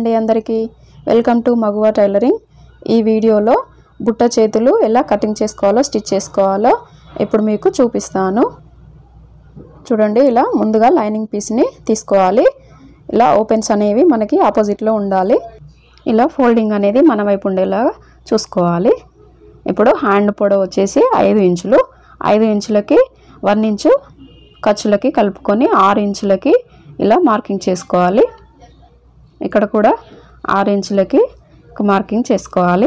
అండి అందరికీ welcome to Maguva tailoring ఈ వీడియోలో బుట్ట చేతులు ఎలా కటింగ్ చేసుకోవాలో స్టిచ్ చేసుకోవాలో ఇప్పుడు మీకు చూపిస్తాను చూడండి ఇలా ముందుగా లైనింగ్ పీస్ని తీసుకోవాలి ఇలా ఓపెన్స్ అనేవి మనకి ఆపోజిట్లో ఉండాలి ఇలా ఫోల్డింగ్ అనేది మన వైపు ఉండేలాగా చూసుకోవాలి ఇప్పుడు హ్యాండ్ పొడవు వచ్చేసి ఐదు ఇంచులు ఐదు ఇంచులకి వన్ ఇంచు ఖర్చులకి కలుపుకొని ఆరు ఇంచులకి ఇలా మార్కింగ్ చేసుకోవాలి ఇక్కడ కూడా ఆరు ఇంచులకి ఒక మార్కింగ్ చేసుకోవాలి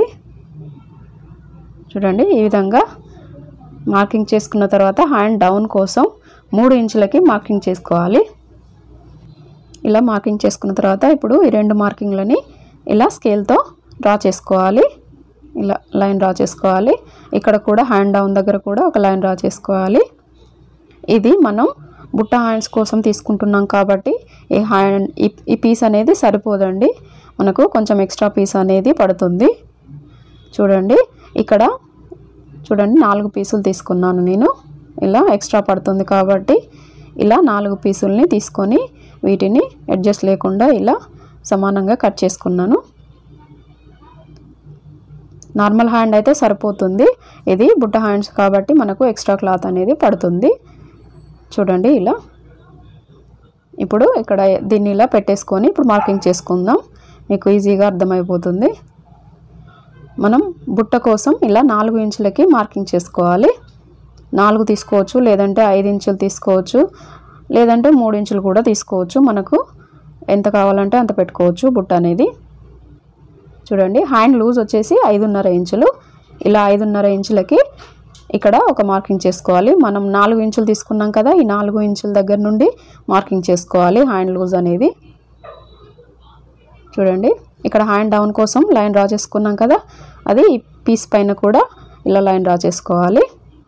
చూడండి ఈ విధంగా మార్కింగ్ చేసుకున్న తర్వాత హ్యాండ్ డౌన్ కోసం మూడు ఇంచులకి మార్కింగ్ చేసుకోవాలి ఇలా మార్కింగ్ చేసుకున్న తర్వాత ఇప్పుడు ఈ రెండు మార్కింగ్లని ఇలా స్కేల్తో డ్రా చేసుకోవాలి ఇలా లైన్ డ్రా చేసుకోవాలి ఇక్కడ కూడా హ్యాండ్ డౌన్ దగ్గర కూడా ఒక లైన్ డ్రా చేసుకోవాలి ఇది మనం బుట్ట హ్యాండ్స్ కోసం తీసుకుంటున్నాం కాబట్టి ఈ హ్యాండ్ ఈ- ఈ పీస్ అనేది సరిపోదండి మనకు కొంచెం ఎక్స్ట్రా పీస్ అనేది పడుతుంది చూడండి ఇక్కడ చూడండి నాలుగు పీసులు తీసుకున్నాను నేను ఇలా ఎక్స్ట్రా పడుతుంది కాబట్టి ఇలా నాలుగు పీసుల్ని తీసుకొని వీటిని అడ్జస్ట్ లేకుండా ఇలా సమానంగా కట్ చేసుకున్నాను నార్మల్ హ్యాండ్ అయితే సరిపోతుంది ఇది బుట్ట హ్యాండ్స్ కాబట్టి మనకు ఎక్స్ట్రా క్లాత్ అనేది పడుతుంది చూడండి ఇలా ఇప్పుడు ఇక్కడ దీన్ని ఇలా పెట్టేసుకొని ఇప్పుడు మార్కింగ్ చేసుకుందాం మీకు ఈజీగా అర్థమైపోతుంది మనం బుట్ట కోసం ఇలా నాలుగు ఇంచులకి మార్కింగ్ చేసుకోవాలి నాలుగు తీసుకోవచ్చు లేదంటే ఐదు ఇంచులు తీసుకోవచ్చు లేదంటే మూడు ఇంచులు కూడా తీసుకోవచ్చు మనకు ఎంత కావాలంటే అంత పెట్టుకోవచ్చు బుట్ట అనేది చూడండి హ్యాండ్ లూజ్ వచ్చేసి ఐదున్నర ఇంచులు ఇలా ఐదున్నర ఇంచులకి ఇక్కడ ఒక మార్కింగ్ చేసుకోవాలి మనం నాలుగు ఇంచులు తీసుకున్నాం కదా ఈ నాలుగు ఇంచుల దగ్గర నుండి మార్కింగ్ చేసుకోవాలి హ్యాండ్ లూజ్ అనేది చూడండి ఇక్కడ హ్యాండ్ డౌన్ కోసం లైన్ డ్రా చేసుకున్నాం కదా అది ఈ పీస్ పైన కూడా ఇలా లైన్ డ్రా చేసుకోవాలి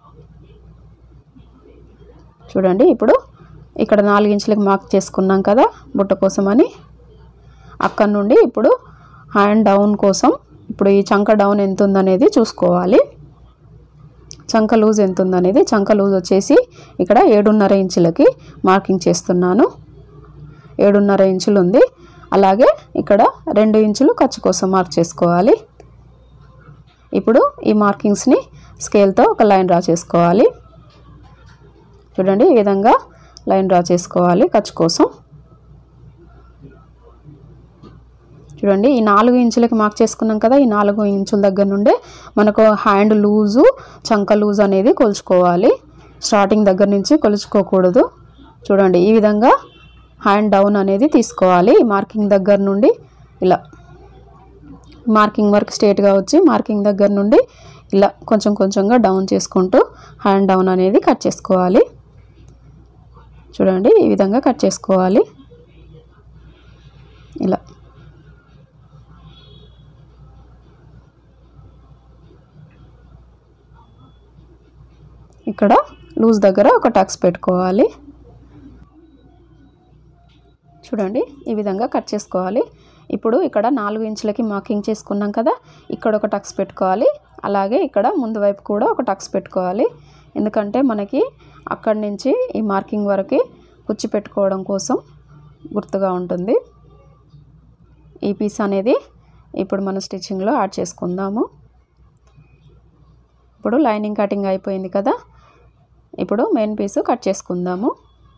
చూడండి ఇప్పుడు ఇక్కడ నాలుగు ఇంచులకు మార్క్ చేసుకున్నాం కదా బుట్ట కోసం అని అక్కడ నుండి ఇప్పుడు హ్యాండ్ డౌన్ కోసం ఇప్పుడు ఈ చంక డౌన్ ఎంత ఉందనేది చూసుకోవాలి చంక లూజ్ ఎంత ఉందనేది చంక లూజ్ వచ్చేసి ఇక్కడ ఏడున్నర ఇంచులకి మార్కింగ్ చేస్తున్నాను ఏడున్నర ఇంచులు ఉంది అలాగే ఇక్కడ రెండు ఇంచులు ఖర్చు కోసం మార్క్ చేసుకోవాలి ఇప్పుడు ఈ మార్కింగ్స్ని స్కేల్తో ఒక లైన్ డ్రా చేసుకోవాలి చూడండి ఈ విధంగా లైన్ డ్రా చేసుకోవాలి ఖర్చు కోసం చూడండి ఈ నాలుగు ఇంచులకి మార్క్ చేసుకున్నాం కదా ఈ నాలుగు ఇంచుల దగ్గర నుండే మనకు హ్యాండ్ లూజు చంక లూజ్ అనేది కొలుచుకోవాలి స్టార్టింగ్ దగ్గర నుంచి కొలుచుకోకూడదు చూడండి ఈ విధంగా హ్యాండ్ డౌన్ అనేది తీసుకోవాలి ఈ మార్కింగ్ దగ్గర నుండి ఇలా మార్కింగ్ వరకు స్ట్రేట్గా వచ్చి మార్కింగ్ దగ్గర నుండి ఇలా కొంచెం కొంచెంగా డౌన్ చేసుకుంటూ హ్యాండ్ డౌన్ అనేది కట్ చేసుకోవాలి చూడండి ఈ విధంగా కట్ చేసుకోవాలి ఇలా ఇక్కడ లూజ్ దగ్గర ఒక టక్స్ పెట్టుకోవాలి చూడండి ఈ విధంగా కట్ చేసుకోవాలి ఇప్పుడు ఇక్కడ నాలుగు ఇంచులకి మార్కింగ్ చేసుకున్నాం కదా ఇక్కడ ఒక టక్స్ పెట్టుకోవాలి అలాగే ఇక్కడ ముందు వైపు కూడా ఒక టక్స్ పెట్టుకోవాలి ఎందుకంటే మనకి అక్కడి నుంచి ఈ మార్కింగ్ వరకు కుచ్చి పెట్టుకోవడం కోసం గుర్తుగా ఉంటుంది ఈ పీస్ అనేది ఇప్పుడు మన స్టిచ్చింగ్లో యాడ్ చేసుకుందాము ఇప్పుడు లైనింగ్ కటింగ్ అయిపోయింది కదా ఇప్పుడు మెయిన్ పీసు కట్ చేసుకుందాము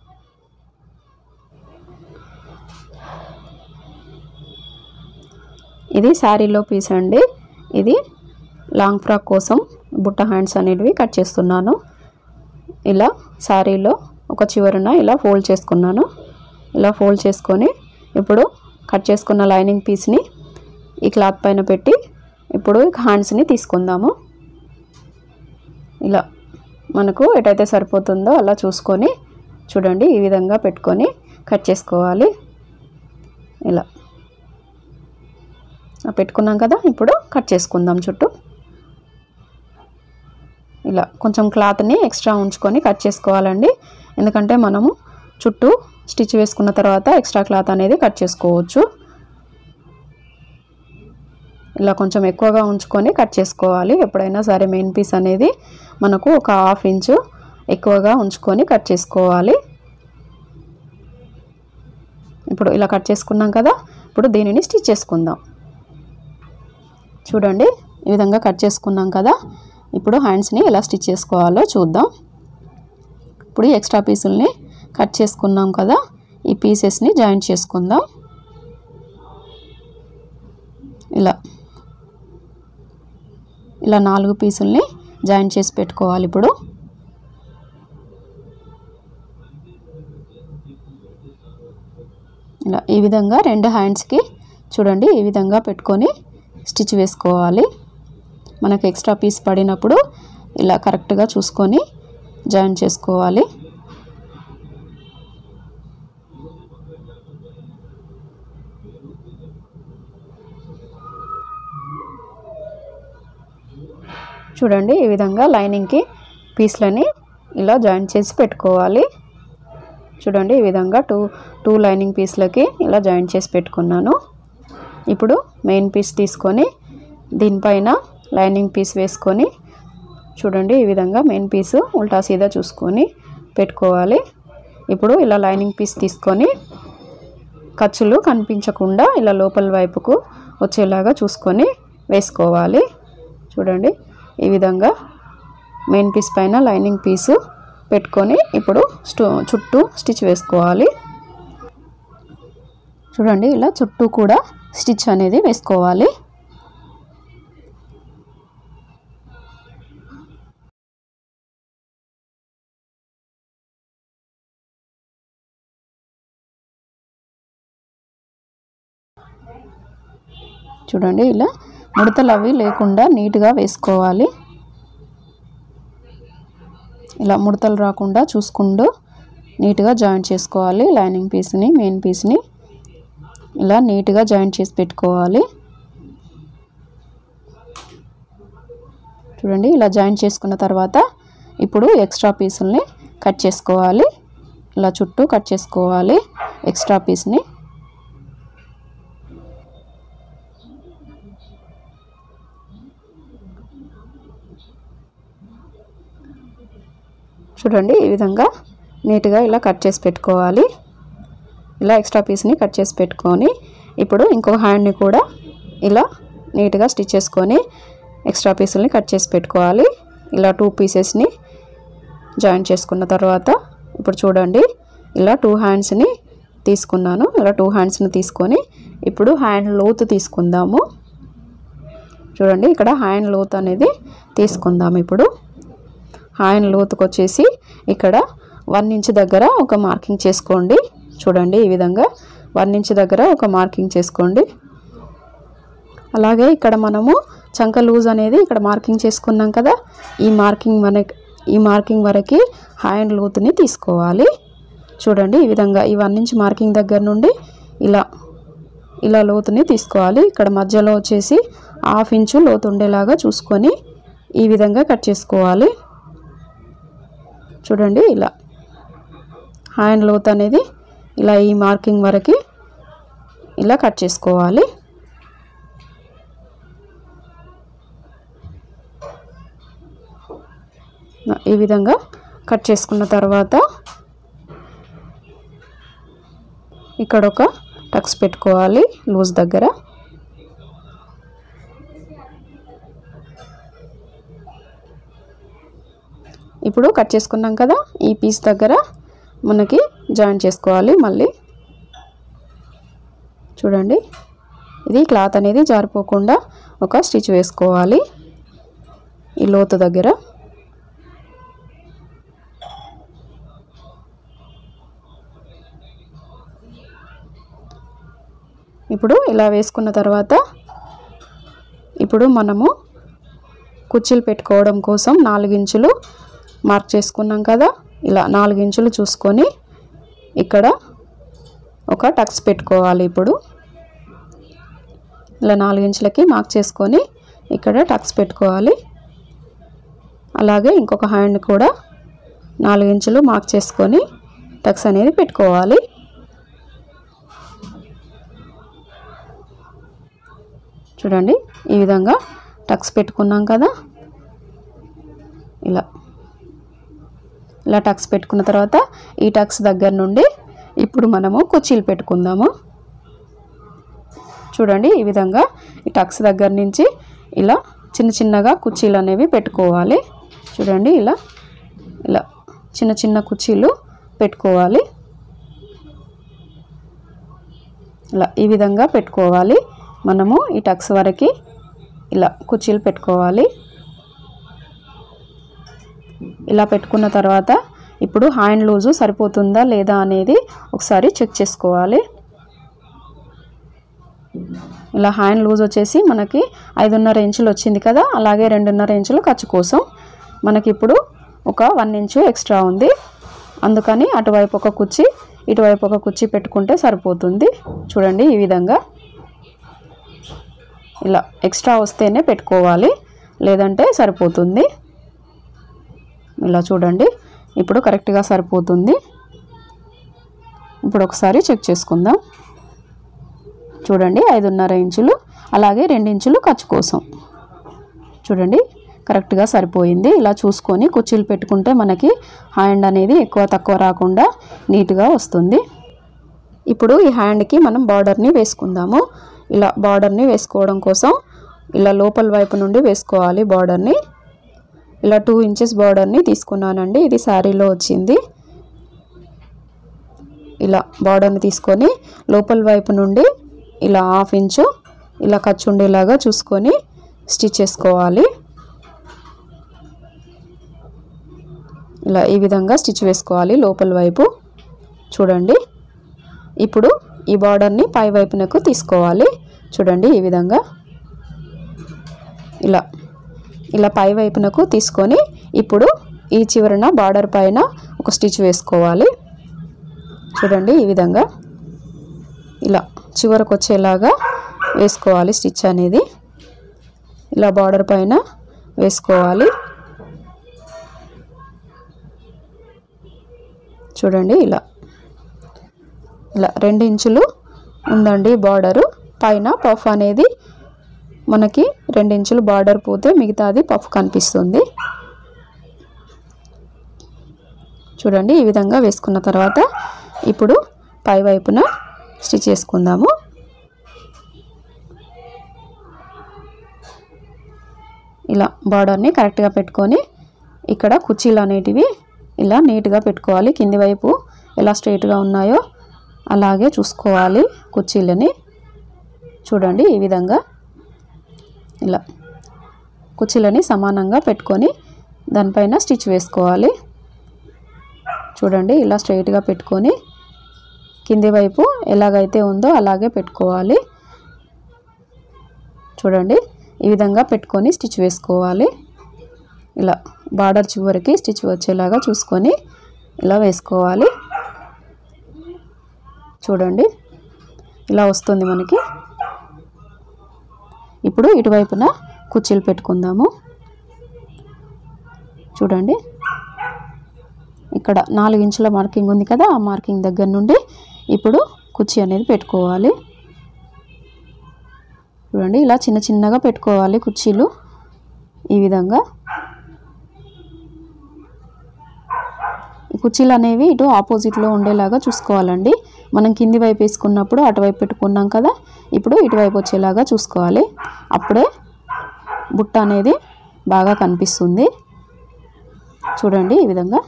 ఇది శారీలో పీస్ అండి ఇది లాంగ్ ఫ్రాక్ కోసం బుట్ట హ్యాండ్స్ అనేటివి కట్ చేస్తున్నాను ఇలా శారీలో ఒక చివరన ఇలా ఫోల్డ్ చేసుకున్నాను ఇలా ఫోల్డ్ చేసుకొని ఇప్పుడు కట్ చేసుకున్న లైనింగ్ పీస్ని ఈ క్లాత్ పైన పెట్టి ఇప్పుడు హ్యాండ్స్ని తీసుకుందాము ఇలా మనకు ఎటైతే సరిపోతుందో అలా చూసుకొని చూడండి ఈ విధంగా పెట్టుకొని కట్ చేసుకోవాలి ఇలా ఆ పెట్టుకున్నాం కదా ఇప్పుడు కట్ చేసుకుందాం చుట్టూ ఇలా కొంచెం క్లాత్ని ఎక్స్ట్రా ఉంచుకొని కట్ చేసుకోవాలండి ఎందుకంటే మనము చుట్టూ స్టిచ్ వేసుకున్న తర్వాత ఎక్స్ట్రా క్లాత్ అనేది కట్ చేసుకోవచ్చు ఇలా కొంచెం ఎక్కువగా ఉంచుకొని కట్ చేసుకోవాలి ఎప్పుడైనా సరే మెయిన్ పీస్ అనేది మనకు ఒక హాఫ్ ఇంచు ఎక్కువగా ఉంచుకొని కట్ చేసుకోవాలి ఇప్పుడు ఇలా కట్ చేసుకున్నాం కదా ఇప్పుడు దీనిని స్టిచ్ చేసుకుందాం చూడండి ఈ విధంగా కట్ చేసుకున్నాం కదా ఇప్పుడు హ్యాండ్స్ని ఎలా స్టిచ్ చేసుకోవాలో చూద్దాం ఇప్పుడు ఈ ఎక్స్ట్రా పీసుల్ని కట్ చేసుకున్నాం కదా ఈ పీసెస్ని జాయింట్ చేసుకుందాం ఇలా ఇలా నాలుగు పీసుల్ని జాయింట్ చేసి పెట్టుకోవాలి ఇప్పుడు ఇలా ఈ విధంగా రెండు హ్యాండ్స్కి చూడండి ఈ విధంగా పెట్టుకొని స్టిచ్ వేసుకోవాలి మనకు ఎక్స్ట్రా పీస్ పడినప్పుడు ఇలా కరెక్ట్గా చూసుకొని జాయిన్ చేసుకోవాలి చూడండి ఈ విధంగా లైనింగ్కి పీస్లని ఇలా జాయిన్ చేసి పెట్టుకోవాలి చూడండి ఈ విధంగా టూ టూ లైనింగ్ పీస్లకి ఇలా జాయిన్ చేసి పెట్టుకున్నాను ఇప్పుడు మెయిన్ పీస్ తీసుకొని దీనిపైన లైనింగ్ పీస్ వేసుకొని చూడండి ఈ విధంగా మెయిన్ పీస్ ఉల్టా సీదా చూసుకొని పెట్టుకోవాలి ఇప్పుడు ఇలా లైనింగ్ పీస్ తీసుకొని ఖర్చులు కనిపించకుండా ఇలా లోపల వైపుకు వచ్చేలాగా చూసుకొని వేసుకోవాలి చూడండి ఈ విధంగా మెయిన్ పీస్ పైన లైనింగ్ పీసు పెట్టుకొని ఇప్పుడు స్టో చుట్టూ స్టిచ్ వేసుకోవాలి చూడండి ఇలా చుట్టూ కూడా స్టిచ్ అనేది వేసుకోవాలి చూడండి ఇలా ముడతలు అవి లేకుండా నీట్గా వేసుకోవాలి ఇలా ముడతలు రాకుండా చూసుకుంటూ నీట్గా జాయింట్ చేసుకోవాలి లైనింగ్ పీస్ని మెయిన్ పీస్ని ఇలా నీట్గా జాయింట్ చేసి పెట్టుకోవాలి చూడండి ఇలా జాయింట్ చేసుకున్న తర్వాత ఇప్పుడు ఎక్స్ట్రా పీసుల్ని కట్ చేసుకోవాలి ఇలా చుట్టూ కట్ చేసుకోవాలి ఎక్స్ట్రా పీస్ని చూడండి ఈ విధంగా నీట్గా ఇలా కట్ చేసి పెట్టుకోవాలి ఇలా ఎక్స్ట్రా పీస్ని కట్ చేసి పెట్టుకొని ఇప్పుడు ఇంకో హ్యాండ్ని కూడా ఇలా నీట్గా స్టిచ్ చేసుకొని ఎక్స్ట్రా పీసుల్ని కట్ చేసి పెట్టుకోవాలి ఇలా టూ పీసెస్ని జాయిన్ చేసుకున్న తర్వాత ఇప్పుడు చూడండి ఇలా టూ హ్యాండ్స్ని తీసుకున్నాను ఇలా టూ హ్యాండ్స్ని తీసుకొని ఇప్పుడు హ్యాండ్ లోతు తీసుకుందాము చూడండి ఇక్కడ హ్యాండ్ లోతు అనేది తీసుకుందాం ఇప్పుడు హ్యాండ్ లోతుకు వచ్చేసి ఇక్కడ వన్ ఇంచ్ దగ్గర ఒక మార్కింగ్ చేసుకోండి చూడండి ఈ విధంగా వన్ ఇంచ్ దగ్గర ఒక మార్కింగ్ చేసుకోండి అలాగే ఇక్కడ మనము చంక లూజ్ అనేది ఇక్కడ మార్కింగ్ చేసుకున్నాం కదా ఈ మార్కింగ్ మన ఈ మార్కింగ్ వరకు హ్యాండ్ లోతుని తీసుకోవాలి చూడండి ఈ విధంగా ఈ వన్ ఇంచ్ మార్కింగ్ దగ్గర నుండి ఇలా ఇలా లోతుని తీసుకోవాలి ఇక్కడ మధ్యలో వచ్చేసి హాఫ్ ఇంచు లోతు ఉండేలాగా చూసుకొని ఈ విధంగా కట్ చేసుకోవాలి చూడండి ఇలా హ్యాండ్ లోత్ అనేది ఇలా ఈ మార్కింగ్ వరకు ఇలా కట్ చేసుకోవాలి ఈ విధంగా కట్ చేసుకున్న తర్వాత ఇక్కడ ఒక టక్స్ పెట్టుకోవాలి లూజ్ దగ్గర ఇప్పుడు కట్ చేసుకున్నాం కదా ఈ పీస్ దగ్గర మనకి జాయిన్ చేసుకోవాలి మళ్ళీ చూడండి ఇది క్లాత్ అనేది జారిపోకుండా ఒక స్టిచ్ వేసుకోవాలి ఈ లోతు దగ్గర ఇప్పుడు ఇలా వేసుకున్న తర్వాత ఇప్పుడు మనము కుర్చీలు పెట్టుకోవడం కోసం నాలుగు ఇంచులు మార్క్ చేసుకున్నాం కదా ఇలా నాలుగు ఇంచులు చూసుకొని ఇక్కడ ఒక టక్స్ పెట్టుకోవాలి ఇప్పుడు ఇలా నాలుగు ఇంచులకి మార్క్ చేసుకొని ఇక్కడ టక్స్ పెట్టుకోవాలి అలాగే ఇంకొక హ్యాండ్ కూడా నాలుగు ఇంచులు మార్క్ చేసుకొని టక్స్ అనేది పెట్టుకోవాలి చూడండి ఈ విధంగా టక్స్ పెట్టుకున్నాం కదా ఇలా ఇలా టక్స్ పెట్టుకున్న తర్వాత ఈ టక్స్ దగ్గర నుండి ఇప్పుడు మనము కుర్చీలు పెట్టుకుందాము చూడండి ఈ విధంగా ఈ టక్స్ దగ్గర నుంచి ఇలా చిన్న చిన్నగా కుర్చీలు అనేవి పెట్టుకోవాలి చూడండి ఇలా ఇలా చిన్న చిన్న కుర్చీలు పెట్టుకోవాలి ఇలా ఈ విధంగా పెట్టుకోవాలి మనము ఈ టక్స్ వరకు ఇలా కుర్చీలు పెట్టుకోవాలి ఇలా పెట్టుకున్న తర్వాత ఇప్పుడు హ్యాండ్ లూజు సరిపోతుందా లేదా అనేది ఒకసారి చెక్ చేసుకోవాలి ఇలా హ్యాండ్ లూజ్ వచ్చేసి మనకి ఐదున్నర ఇంచులు వచ్చింది కదా అలాగే రెండున్నర ఇంచులు ఖర్చు కోసం మనకి ఇప్పుడు ఒక వన్ ఇంచు ఎక్స్ట్రా ఉంది అందుకని అటువైపు ఒక కుర్చీ ఇటువైపు ఒక కుర్చీ పెట్టుకుంటే సరిపోతుంది చూడండి ఈ విధంగా ఇలా ఎక్స్ట్రా వస్తేనే పెట్టుకోవాలి లేదంటే సరిపోతుంది ఇలా చూడండి ఇప్పుడు కరెక్ట్గా సరిపోతుంది ఇప్పుడు ఒకసారి చెక్ చేసుకుందాం చూడండి ఐదున్నర ఇంచులు అలాగే రెండు ఇంచులు ఖర్చు కోసం చూడండి కరెక్ట్గా సరిపోయింది ఇలా చూసుకొని కుర్చీలు పెట్టుకుంటే మనకి హ్యాండ్ అనేది ఎక్కువ తక్కువ రాకుండా నీట్గా వస్తుంది ఇప్పుడు ఈ హ్యాండ్కి మనం బార్డర్ని వేసుకుందాము ఇలా బార్డర్ని వేసుకోవడం కోసం ఇలా లోపల వైపు నుండి వేసుకోవాలి బార్డర్ని ఇలా టూ ఇంచెస్ బార్డర్ని తీసుకున్నానండి ఇది శారీలో వచ్చింది ఇలా బార్డర్ని తీసుకొని లోపల వైపు నుండి ఇలా హాఫ్ ఇంచు ఇలా ఖర్చు ఉండేలాగా చూసుకొని స్టిచ్ చేసుకోవాలి ఇలా ఈ విధంగా స్టిచ్ వేసుకోవాలి లోపల వైపు చూడండి ఇప్పుడు ఈ బార్డర్ని పై వైపునకు తీసుకోవాలి చూడండి ఈ విధంగా ఇలా ఇలా పై వైపునకు తీసుకొని ఇప్పుడు ఈ చివరన బార్డర్ పైన ఒక స్టిచ్ వేసుకోవాలి చూడండి ఈ విధంగా ఇలా చివరకు వచ్చేలాగా వేసుకోవాలి స్టిచ్ అనేది ఇలా బార్డర్ పైన వేసుకోవాలి చూడండి ఇలా ఇలా రెండు ఇంచులు ఉందండి బార్డరు పైన పఫ్ అనేది మనకి రెండు ఇంచులు బార్డర్ పోతే మిగతాది పఫ్ కనిపిస్తుంది చూడండి ఈ విధంగా వేసుకున్న తర్వాత ఇప్పుడు పై వైపున స్టిచ్ చేసుకుందాము ఇలా బార్డర్ని కరెక్ట్గా పెట్టుకొని ఇక్కడ కుర్చీలు అనేటివి ఇలా నీట్గా పెట్టుకోవాలి కింది వైపు ఎలా స్ట్రైట్గా ఉన్నాయో అలాగే చూసుకోవాలి కుర్చీలని చూడండి ఈ విధంగా ఇలా కుర్చీలని సమానంగా పెట్టుకొని దానిపైన స్టిచ్ వేసుకోవాలి చూడండి ఇలా స్ట్రైట్గా పెట్టుకొని కింది వైపు ఎలాగైతే ఉందో అలాగే పెట్టుకోవాలి చూడండి ఈ విధంగా పెట్టుకొని స్టిచ్ వేసుకోవాలి ఇలా బార్డర్ చివరికి స్టిచ్ వచ్చేలాగా చూసుకొని ఇలా వేసుకోవాలి చూడండి ఇలా వస్తుంది మనకి ఇప్పుడు ఇటువైపున కుర్చీలు పెట్టుకుందాము చూడండి ఇక్కడ నాలుగు ఇంచుల మార్కింగ్ ఉంది కదా ఆ మార్కింగ్ దగ్గర నుండి ఇప్పుడు కుర్చీ అనేది పెట్టుకోవాలి చూడండి ఇలా చిన్న చిన్నగా పెట్టుకోవాలి కుర్చీలు ఈ విధంగా ఈ కుర్చీలు అనేవి ఇటు ఆపోజిట్లో ఉండేలాగా చూసుకోవాలండి మనం కింది వైపు వేసుకున్నప్పుడు అటువైపు పెట్టుకున్నాం కదా ఇప్పుడు ఇటువైపు వచ్చేలాగా చూసుకోవాలి అప్పుడే బుట్ట అనేది బాగా కనిపిస్తుంది చూడండి ఈ విధంగా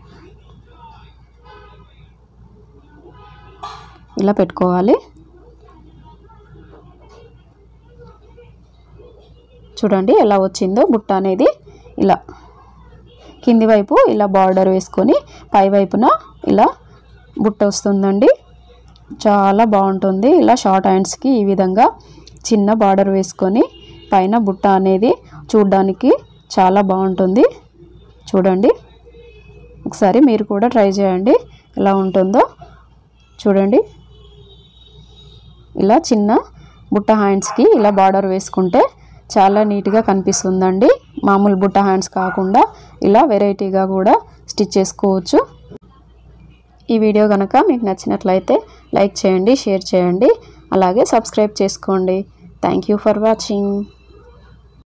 ఇలా పెట్టుకోవాలి చూడండి ఎలా వచ్చిందో బుట్ట అనేది ఇలా కింది వైపు ఇలా బార్డర్ వేసుకొని పై వైపున ఇలా బుట్ట వస్తుందండి చాలా బాగుంటుంది ఇలా షార్ట్ హ్యాండ్స్కి ఈ విధంగా చిన్న బార్డర్ వేసుకొని పైన బుట్ట అనేది చూడడానికి చాలా బాగుంటుంది చూడండి ఒకసారి మీరు కూడా ట్రై చేయండి ఎలా ఉంటుందో చూడండి ఇలా చిన్న బుట్ట హ్యాండ్స్కి ఇలా బార్డర్ వేసుకుంటే చాలా నీట్గా కనిపిస్తుందండి మామూలు బుట్ట హ్యాండ్స్ కాకుండా ఇలా వెరైటీగా కూడా స్టిచ్ చేసుకోవచ్చు ఈ వీడియో కనుక మీకు నచ్చినట్లయితే లైక్ చేయండి షేర్ చేయండి అలాగే సబ్స్క్రైబ్ చేసుకోండి థ్యాంక్ యూ ఫర్ వాచింగ్